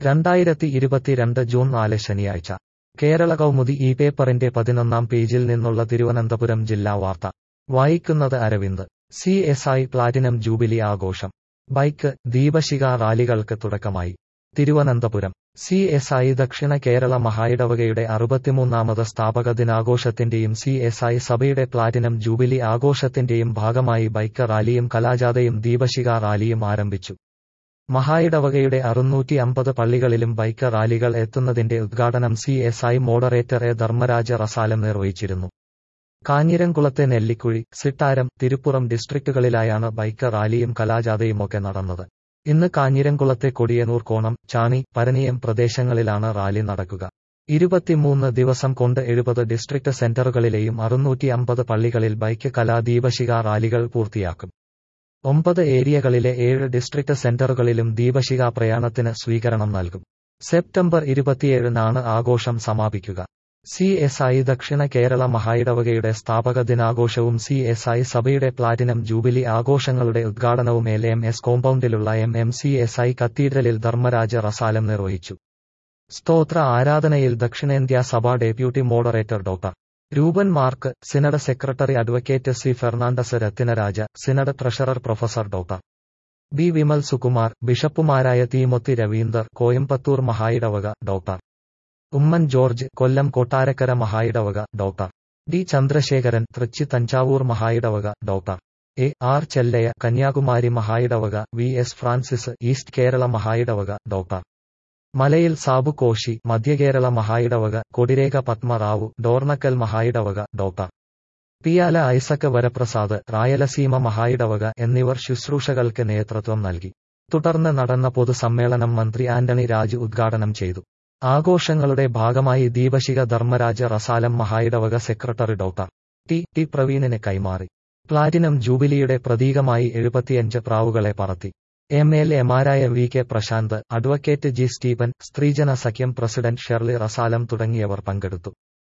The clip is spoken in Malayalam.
രണ്ടായിരത്തി ഇരുപത്തിരണ്ട് ജൂൺ നാല് ശനിയാഴ്ച കേരള കൗമുദി ഈ പേപ്പറിന്റെ പതിനൊന്നാം പേജിൽ നിന്നുള്ള തിരുവനന്തപുരം ജില്ലാ വാർത്ത വായിക്കുന്നത് Aravind C S I platinum jubilee ആഘോഷം ബൈക്ക് ദീപശിഖ റാലികൾക്ക് തുടക്കമായി തിരുവനന്തപുരം സി എസ് ഐ ദക്ഷിണ കേരള മഹായിടവകയുടെ അറുപത്തിമൂന്നാമത് സ്ഥാപക ദിനാഘോഷത്തിന്റെയും സി എസ് ഐ സഭയുടെ പ്ലാറ്റിനം ജൂബിലി ആഘോഷത്തിന്റെയും ഭാഗമായി ബൈക്ക് റാലിയും കലാജാഥയും ദീപശിഖ റാലിയും ആരംഭിച്ചു മഹായിടവകയുടെ അറുന്നൂറ്റി അമ്പത് പള്ളികളിലും ബൈക്ക് റാലികൾ എത്തുന്നതിന്റെ ഉദ്ഘാടനം C S I moderator A Dharmaraj Rasalam നിർവഹിച്ചിരുന്നു കാഞ്ഞിരംകുളത്തെ നെല്ലിക്കുഴി സിട്ടാരം തിരുപ്പുറം ഡിസ്ട്രിക്റ്റുകളിലായാണ് ബൈക്ക് റാലിയും കലാജാഥയുമൊക്കെ നടന്നത് ഇന്ന് കാഞ്ഞിരംകുളത്തെ കൊടിയനൂർ കോണം ചാണി പരനിയം പ്രദേശങ്ങളിലാണ് റാലി നടക്കുക ഇരുപത്തിമൂന്ന് ദിവസം കൊണ്ട് എഴുപത് ഡിസ്ട്രിക്ട് സെന്ററുകളിലെയും അറുന്നൂറ്റി അമ്പത് പള്ളികളിൽ ബൈക്ക് കലാ ദീപശിഖ റാലികൾ പൂർത്തിയാക്കും ഒമ്പത് ഏരിയകളിലെ ഏഴ് ഡിസ്ട്രിക്ട് സെന്ററുകളിലും ദീപശിഖ പ്രയാണത്തിന് സ്വീകരണം നൽകും സെപ്റ്റംബർ ഇരുപത്തിയേഴിനാണ് ആഘോഷം സമാപിക്കുക സി എസ് ഐ ദക്ഷിണ കേരള മഹായിടവകയുടെ സ്ഥാപക ദിനാഘോഷവും സി എസ് ഐ സഭയുടെ പ്ലാറ്റിനം ജൂബിലി ആഘോഷങ്ങളുടെ ഉദ്ഘാടനവും എൽ എം എസ് കോമ്പൗണ്ടിലുള്ള M M C S I കത്തീഡ്രലിൽ ധർമ്മരാജ റസാലം നിർവഹിച്ചു സ്തോത്ര ആരാധനയിൽ ദക്ഷിണേന്ത്യാ സഭ deputy moderator doctor Reuben Mark synod secretary advocate C Fernandes Rathinaraja synod treasurer professor doctor B Vimal Sukumar ബിഷപ്പുമാരായ തീമൊത്തി രവീന്ദർ കോയമ്പത്തൂർ മഹായിടവക ഡോക്ടർ ഉമ്മൻ ജോർജ് കൊല്ലം കൊട്ടാരക്കര മഹായിടവക ഡോക്ടർ ഡി ചന്ദ്രശേഖരൻ തൃച്ചി തഞ്ചാവൂർ മഹായിടവക doctor A R Chellaiah Kanyakumari മഹായിടവക V S Francis east Kerala മഹായിടവക ഡോക്ടർ മലയിൽ സാബു കോശി മധ്യകേരള മഹായിടവക കൊടിരേഖ പത്മറാവു ഡോർണക്കൽ മഹായിടവക ഡോക്ടർ പിയാല ഐസക് വരപ്രസാദ് റായലസീമ മഹായിടവക എന്നിവർ ശുശ്രൂഷകൾക്ക് നേതൃത്വം നൽകി തുടർന്ന് നടന്ന പൊതുസമ്മേളനം മന്ത്രി ആന്റണി രാജു ഉദ്ഘാടനം ചെയ്തു ആഘോഷങ്ങളുടെ ഭാഗമായി ദീപശിഖ ധർമ്മരാജ റസാലം മഹായിടവക സെക്രട്ടറി ഡോക്ടർ ടി ടി പ്രവീണിന് കൈമാറി പ്ലാറ്റിനം ജൂബിലിയുടെ പ്രതീകമായി എഴുപത്തിയഞ്ച് പ്രാവുകളെ പറത്തി എം എൽ എമാരായ V K Prasanth advocate G Stephen സ്ത്രീജന സഖ്യം പ്രസിഡന്റ് ഷെർലി റസാലം തുടങ്ങിയവർ പങ്കെടുത്തു